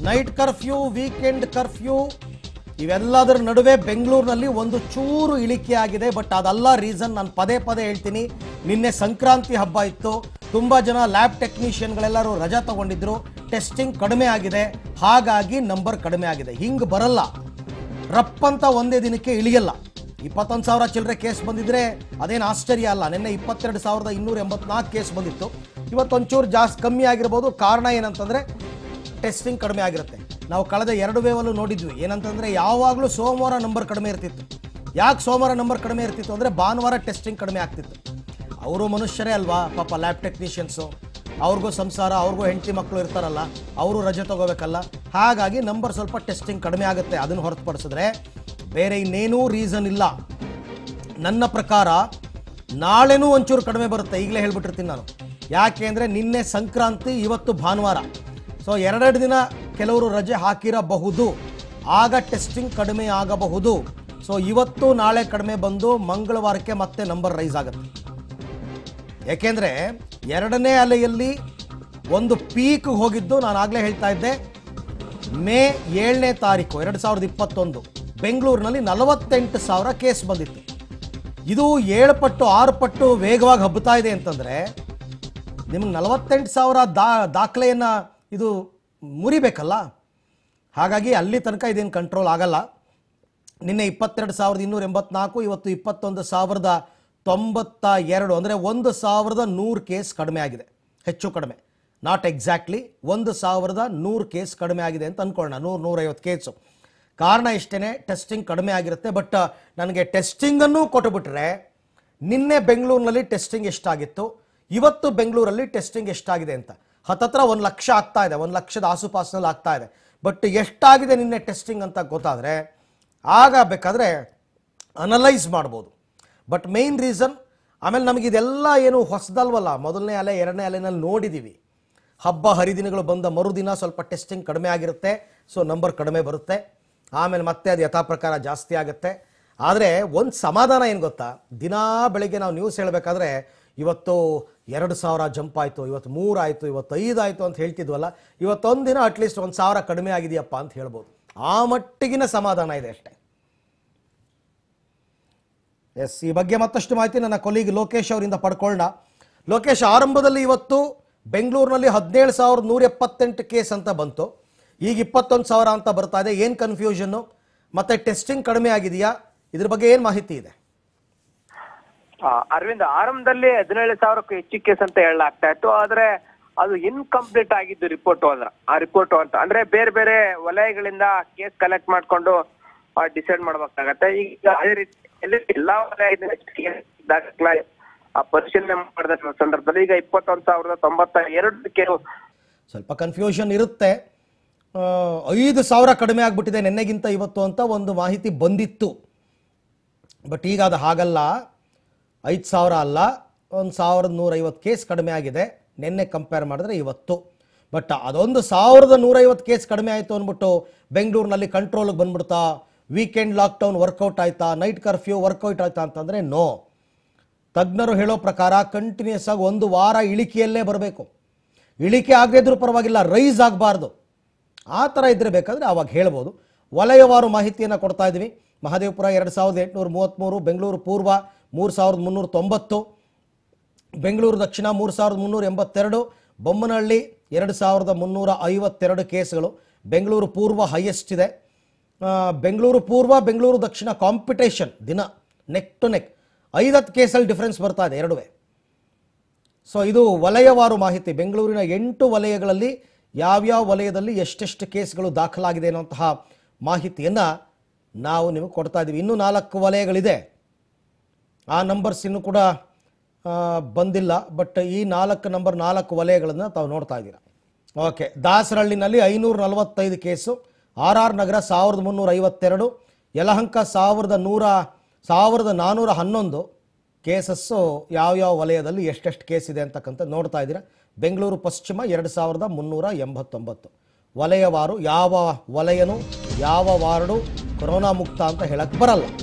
night curfew weekend curfew ಇವೆಲ್ಲದರ ನಡುವೆ ಬೆಂಗಳೂರಿನಲ್ಲಿ ಒಂದು ಚೂರು ಇಳಿಕೆ ಆಗಿದೆ ಬಟ್ ಅದಲ್ಲ ರೀಸನ್ ನಾನು ಪದೇ ಪದೇ ಹೇಳ್ತೀನಿ ನಿನ್ನೆ ಸಂಕ್ರಾಂತಿ ಹಬ್ಬ ಇತ್ತು ತುಂಬ ಜನ ಲ್ಯಾಬ್ ಟೆಕ್ನಿಷಿಯನ್ಗಳೆಲ್ಲರೂ ರಜಾ ತಗೊಂಡಿದ್ರು ಟೆಸ್ಟಿಂಗ್ ಕಡಿಮೆ ಆಗಿದೆ ಹಾಗಾಗಿ ನಂಬರ್ ಕಡಿಮೆ ಆಗಿದೆ ಹಿಂಗೆ ಬರಲ್ಲ ರಪ್ ಅಂತ ಒಂದೇ ದಿನಕ್ಕೆ ಇಳಿಯಲ್ಲ ಇಪ್ಪತ್ತೊಂದು ಸಾವಿರ ಚಿಲ್ಲರೆ ಕೇಸ್ ಬಂದಿದ್ರೆ ಅದೇನು ಆಶ್ಚರ್ಯ ಅಲ್ಲ ನಿನ್ನೆ ಇಪ್ಪತ್ತೆರಡು ಸಾವಿರದ ಇನ್ನೂರ ಎಂಬತ್ನಾಲ್ಕು ಕೇಸ್ ಬಂದಿತ್ತು ಇವತ್ತೊಂಚೂರು ಜಾಸ್ತಿ ಕಮ್ಮಿ ಆಗಿರ್ಬೋದು ಕಾರಣ ಏನಂತಂದರೆ ಟೆಸ್ಟಿಂಗ್ ಕಡಿಮೆ ಆಗಿರುತ್ತೆ ನಾವು ಕಳೆದ ಎರಡು ವೇವಲ್ಲೂ ನೋಡಿದ್ವಿ ಏನಂತಂದರೆ ಯಾವಾಗಲೂ ಸೋಮವಾರ ನಂಬರ್ ಕಡಿಮೆ ಇರ್ತಿತ್ತು ಯಾಕೆ ಸೋಮವಾರ ನಂಬರ್ ಕಡಿಮೆ ಇರ್ತಿತ್ತು ಅಂದರೆ ಭಾನುವಾರ ಟೆಸ್ಟಿಂಗ್ ಕಡಿಮೆ ಆಗ್ತಿತ್ತು ಅವರು ಮನುಷ್ಯರೇ ಅಲ್ವಾ ಪಾಪ ಲ್ಯಾಬ್ ಟೆಕ್ನಿಷಿಯನ್ಸು ಅವ್ರಿಗೂ ಸಂಸಾರ ಅವ್ರಿಗೂ ಹೆಂಡತಿ ಮಕ್ಕಳು ಇರ್ತಾರಲ್ಲ ಅವರು ರಜೆ ತಗೋಬೇಕಲ್ಲ ಹಾಗಾಗಿ ನಂಬರ್ ಸ್ವಲ್ಪ ಟೆಸ್ಟಿಂಗ್ ಕಡಿಮೆ ಆಗುತ್ತೆ ಅದನ್ನು ಹೊರತುಪಡಿಸಿದ್ರೆ ಬೇರೆ ಇನ್ನೇನೂ ರೀಸನ್ ಇಲ್ಲ ನನ್ನ ಪ್ರಕಾರ ನಾಳೆನೂ ಒಂಚೂರು ಕಡಿಮೆ ಬರುತ್ತೆ ಈಗಲೇ ಹೇಳ್ಬಿಟ್ಟಿರ್ತೀನಿ ನಾನು ಯಾಕೆ ಅಂದರೆ ನಿನ್ನೆ ಸಂಕ್ರಾಂತಿ ಇವತ್ತು ಭಾನುವಾರ ಸೊ ಎರಡೆರಡು ದಿನ ಕೆಲವರು ರಜೆ ಹಾಕಿರಬಹುದು ಆಗ ಟೆಸ್ಟಿಂಗ್ ಕಡಿಮೆ ಆಗಬಹುದು ಸೊ ಇವತ್ತು ನಾಳೆ ಕಡಿಮೆ ಬಂದು ಮಂಗಳವಾರಕ್ಕೆ ಮತ್ತೆ ನಂಬರ್ ರೈಸ್ ಆಗುತ್ತೆ ಯಾಕೆಂದರೆ ಎರಡನೇ ಅಲೆಯಲ್ಲಿ ಒಂದು ಪೀಕ್ ಹೋಗಿದ್ದು ನಾನು ಆಗಲೇ ಹೇಳ್ತಾ ಇದ್ದೆ ಮೇ ಏಳನೇ ತಾರೀಕು ಎರಡು ಸಾವಿರದ ಇಪ್ಪತ್ತೊಂದು ಬೆಂಗಳೂರಿನಲ್ಲಿ ನಲವತ್ತೆಂಟು ಸಾವಿರ ಕೇಸ್ ಬಂದಿತ್ತು ಇದು ಏಳು ಪಟ್ಟು ಆರು ಪಟ್ಟು ವೇಗವಾಗಿ ಹಬ್ಬುತ್ತಾ ಇದೆ ಅಂತಂದರೆ ನಿಮಗೆ ನಲವತ್ತೆಂಟು ಸಾವಿರ ದಾ ದಾಖಲೆಯನ್ನು ಇದು ಮುರಿಬೇಕಲ್ಲ ಹಾಗಾಗಿ ಅಲ್ಲಿ ತನಕ ಇದೇನು ಕಂಟ್ರೋಲ್ ಆಗಲ್ಲ ನಿನ್ನೆ ಇಪ್ಪತ್ತೆರಡು ಸಾವಿರದ ಇನ್ನೂರ ಎಂಬತ್ನಾಲ್ಕು ಇವತ್ತು ಇಪ್ಪತ್ತೊಂದು ಸಾವಿರದ ತೊಂಬತ್ತ ಎರಡು ಅಂದರೆ ಒಂದು ಸಾವಿರದ ನೂರು ಕೇಸ್ ಕಡಿಮೆ ಆಗಿದೆ ಹೆಚ್ಚು ಕಡಿಮೆ ನಾಟ್ ಎಕ್ಸಾಕ್ಟ್ಲಿ ಒಂದು ಸಾವಿರದ ನೂರು ಕೇಸ್ ಕಡಿಮೆ ಆಗಿದೆ ಅಂತ ಅಂದ್ಕೊಳ್ಳೋಣ ನೂರು ನೂರೈವತ್ತು ಕೇಸು ಕಾರಣ ಇಷ್ಟೇ ಟೆಸ್ಟಿಂಗ್ ಕಡಿಮೆ ಆಗಿರುತ್ತೆ ಬಟ್ ನನಗೆ ಟೆಸ್ಟಿಂಗನ್ನು ಕೊಟ್ಟುಬಿಟ್ರೆ ನಿನ್ನೆ ಬೆಂಗಳೂರಿನಲ್ಲಿ ಟೆಸ್ಟಿಂಗ್ ಎಷ್ಟಾಗಿತ್ತು ಇವತ್ತು ಬೆಂಗಳೂರಲ್ಲಿ ಟೆಸ್ಟಿಂಗ್ ಎಷ್ಟಾಗಿದೆ ಅಂತ ಹತ್ತತ್ರ ಒಂದು ಲಕ್ಷ ಆಗ್ತಾ ಇದೆ ಒಂದು ಲಕ್ಷದ ಆಸುಪಾಸಿನಲ್ಲಿ ಆಗ್ತಾ ಇದೆ ಬಟ್ ಎಷ್ಟಾಗಿದೆ ನಿನ್ನೆ ಟೆಸ್ಟಿಂಗ್ ಅಂತ ಗೊತ್ತಾದರೆ ಆಗ ಬೇಕಾದರೆ ಅನಲೈಸ್ ಮಾಡ್ಬೋದು ಬಟ್ ಮೇಯ್ನ್ ರೀಸನ್ ಆಮೇಲೆ ನಮಗೆ ಇದೆಲ್ಲ ಏನು ಹೊಸದಲ್ವಲ್ಲ ಮೊದಲನೇ ಅಲೆ ಎರಡನೇ ಅಲೆನಲ್ಲಿ ನೋಡಿದ್ದೀವಿ ಹಬ್ಬ ಹರಿದಿನಗಳು ಬಂದ ಮರುದಿನ ಸ್ವಲ್ಪ ಟೆಸ್ಟಿಂಗ್ ಕಡಿಮೆ ಆಗಿರುತ್ತೆ ಸೊ ನಂಬರ್ ಕಡಿಮೆ ಬರುತ್ತೆ ಆಮೇಲೆ ಮತ್ತೆ ಅದು ಯಥಾ ಪ್ರಕಾರ ಜಾಸ್ತಿ ಆಗುತ್ತೆ ಆದರೆ ಒಂದು ಸಮಾಧಾನ ಏನು ಗೊತ್ತಾ ದಿನಾ ಬೆಳಿಗ್ಗೆ ನಾವು ನ್ಯೂಸ್ ಹೇಳಬೇಕಾದ್ರೆ ಇವತ್ತು ಎರಡು ಸಾವಿರ ಜಂಪ್ ಆಯಿತು ಇವತ್ತು ಮೂರು ಆಯಿತು ಇವತ್ತು ಐದು ಆಯಿತು ಅಂತ ಹೇಳ್ತಿದ್ವಲ್ಲ ಇವತ್ತೊಂದು ದಿನ ಅಟ್ಲೀಸ್ಟ್ ಒಂದು ಸಾವಿರ ಕಡಿಮೆ ಆಗಿದೆಯಪ್ಪ ಅಂತ ಹೇಳ್ಬೋದು ಆ ಮಟ್ಟಿಗಿನ ಸಮಾಧಾನ ಇದೆ ಅಷ್ಟೇ ಎಸ್ ಈ ಬಗ್ಗೆ ಮತ್ತಷ್ಟು ಮಾಹಿತಿ ನನ್ನ ಕೊಲೀಗ್ ಲೋಕೇಶ್ ಅವರಿಂದ ಪಡ್ಕೊಳ್ಳೋಣ ಲೋಕೇಶ್ ಆರಂಭದಲ್ಲಿ ಇವತ್ತು ಬೆಂಗಳೂರಿನಲ್ಲಿ ಹದಿನೇಳು ಸಾವಿರದ ನೂರ ಎಪ್ಪತ್ತೆಂಟು ಕೇಸ್ ಅಂತ ಬಂತು ಈಗ ಇಪ್ಪತ್ತೊಂದು ಸಾವಿರ ಅಂತ ಬರ್ತಾ ಇದೆ ಏನು ಕನ್ಫ್ಯೂಷನ್ನು ಮತ್ತೆ ಟೆಸ್ಟಿಂಗ್ ಕಡಿಮೆ ಆಗಿದೆಯಾ ಇದ್ರ ಬಗ್ಗೆ ಏನು ಮಾಹಿತಿ ಇದೆ ಆ, ಅರವಿಂದ್ ಆರಂಭದಲ್ಲಿ ಹದಿನೇಳು ಸಾವಿರಕ್ಕೂ ಹೆಚ್ಚು ಕೇಸ್ ಅಂತ ಹೇಳಲಾಗ್ತಾ ಇತ್ತು ಆದ್ರೆ ಅದು ಇನ್ಕಂಪ್ಲೀಟ್ ಆಗಿದ್ದು ರಿಪೋರ್ಟ್ ಅಂದ್ರ ಆ ರಿಪೋರ್ಟ್ ಅಂತ ಅಂದ್ರೆ ಬೇರೆ ಬೇರೆ ವಲಯಗಳಿಂದ ಕೇಸ್ ಕಲೆಕ್ಟ್ ಮಾಡ್ಕೊಂಡು ಡಿಸೈಡ್ ಮಾಡ್ಬೇಕಾಗತ್ತೆ ಈಗ ಅದೇ ರೀತಿ ಎಲ್ಲ- ಎಲ್ಲಾ ವಲಯದಿಂದ case ದಾಖಲೆ ಆ ಪರಿಶೀಲನೆ ಮಾಡಿದ ಸಂದರ್ಭದಲ್ಲಿ ಈಗ ಇಪ್ಪತ್ತೊಂದು ಸಾವಿರದ ತೊಂಬತ್ತ ಎರಡು ಕೇಸ್ ಸ್ವಲ್ಪ ಕನ್ಫ್ಯೂಷನ್ ಇರುತ್ತೆ ಆ, ಐದು ಸಾವಿರ ಕಡಿಮೆ ಆಗಿಬಿಟ್ಟಿದೆ ನಿನ್ನೆಗಿಂತ ಇವತ್ತು ಅಂತ ಒಂದು ಮಾಹಿತಿ ಬಂದಿತ್ತು ಬಟ್ ಈಗ ಅದು ಹಾಗಲ್ಲ ಐದು ಸಾವಿರ ಅಲ್ಲ ಒಂದು ಸಾವಿರದ ನೂರೈವತ್ತು ಕೇಸ್ ಕಡಿಮೆ ಆಗಿದೆ ನಿನ್ನೆ ಕಂಪೇರ್ ಮಾಡಿದ್ರೆ ಇವತ್ತು ಬಟ್ ಅದೊಂದು ಸಾವಿರದ ನೂರೈವತ್ತು ಕೇಸ್ ಕಡಿಮೆ ಆಯಿತು ಅಂದ್ಬಿಟ್ಟು ಬೆಂಗಳೂರಿನಲ್ಲಿ ಕಂಟ್ರೋಲ್ಗೆ ಬಂದ್ಬಿಡ್ತಾ ವೀಕೆಂಡ್ ಲಾಕ್ಡೌನ್ ವರ್ಕೌಟ್ ಆಯ್ತಾ ನೈಟ್ ಕರ್ಫ್ಯೂ ವರ್ಕೌಟ್ ಆಯ್ತಾ ಅಂತಂದರೆ ನೋ ತಜ್ಞರು ಹೇಳೋ ಪ್ರಕಾರ ಕಂಟಿನ್ಯೂಸ್ ಆಗಿ ಒಂದು ವಾರ ಇಳಿಕೆಯಲ್ಲೇ ಬರಬೇಕು ಇಳಿಕೆ ಆಗದೇ ಇದ್ರೂ ಪರವಾಗಿಲ್ಲ ರೈಸ್ ಆಗಬಾರ್ದು ಆ ಥರ ಇದ್ರೆ ಬೇಕಾದರೆ ಆವಾಗ ಹೇಳ್ಬೋದು ವಲಯವಾರು ಮಾಹಿತಿಯನ್ನು ಕೊಡ್ತಾ ಇದ್ವಿ ಮಹದೇವಪುರ ಎರಡು ಸಾವಿರದ ಎಂಟುನೂರ ಮೂವತ್ತ್ಮೂರು ಬೆಂಗಳೂರು ಪೂರ್ವ ಮೂರು ಸಾವಿರದ ಮುನ್ನೂರ ತೊಂಬತ್ತು ಬೆಂಗಳೂರು ದಕ್ಷಿಣ ಮೂರು ಸಾವಿರದ ಮುನ್ನೂರ ಎಂಬತ್ತೆರಡು ಬೊಮ್ಮನಹಳ್ಳಿ ಎರಡು ಸಾವಿರದ ಮುನ್ನೂರ ಐವತ್ತೆರಡು ಕೇಸ್ಗಳು ಬೆಂಗಳೂರು ಪೂರ್ವ ಹೈಯೆಸ್ಟ್ ಇದೆ ಆ, ಬೆಂಗಳೂರು ಪೂರ್ವ ಬೆಂಗಳೂರು ದಕ್ಷಿಣ ಕಾಂಪಿಟೇಷನ್ ದಿನ ನೆಕ್ ಟು ನೆಕ್ ಐದತ್ತು ಕೇಸಲ್ಲಿ ಡಿಫ್ರೆನ್ಸ್ ಬರ್ತಾ ಇದೆ ಎರಡುವೇ ಸೊ ಇದು ವಲಯವಾರು ಮಾಹಿತಿ ಬೆಂಗಳೂರಿನ ಎಂಟು ವಲಯಗಳಲ್ಲಿ ಯಾವ್ಯಾವ ವಲಯದಲ್ಲಿ ಎಷ್ಟೆಷ್ಟು ಕೇಸ್ಗಳು ದಾಖಲಾಗಿದೆ ಅನ್ನುವಂತಹ ಮಾಹಿತಿಯನ್ನು ನಾವು ನಿಮಗೆ ಕೊಡ್ತಾ ಇದ್ದೀವಿ ಇನ್ನೂ ನಾಲ್ಕು ವಲಯಗಳಿದೆ ಆ ನಂಬರ್ಸ್ ಇನ್ನೂ ಕೂಡ ಆ, ಬಂದಿಲ್ಲ ಬಟ್ ಈ ನಾಲ್ಕು ನಂಬರ್ ನಾಲ್ಕು ವಲಯಗಳನ್ನು ತಾವು ನೋಡ್ತಾ ಇದ್ದೀರಾ ಓಕೆ ದಾಸರಹಳ್ಳಿನಲ್ಲಿ ಐನೂರ ನಲವತ್ತೈದು ಕೇಸು ಆರ್ ಆರ್ ನಗರ ಸಾವಿರದ ಮುನ್ನೂರ ಐವತ್ತೆರಡು ಯಲಹಂಕ ಸಾವಿರದ ನೂರ ಸಾವಿರದ ನಾನ್ನೂರ ಹನ್ನೊಂದು ಕೇಸಸ್ಸು ಯಾವ್ಯಾವ ವಲಯದಲ್ಲಿ ಎಷ್ಟೆಷ್ಟು ಕೇಸ್ ಇದೆ ಅಂತಕ್ಕಂಥ ನೋಡ್ತಾ ಇದ್ದೀರಾ ಬೆಂಗಳೂರು ಪಶ್ಚಿಮ ಎರಡು ಸಾವಿರದ ಮುನ್ನೂರ ಎಂಬತ್ತೊಂಬತ್ತು ವಲಯವಾರು ಯಾವ ವಲಯನು ಯಾವ ವಾರ್ಡು ಕೊರೋನಾ ಮುಕ್ತ ಅಂತ ಹೇಳಕ್ಕೆ ಬರಲ್ಲ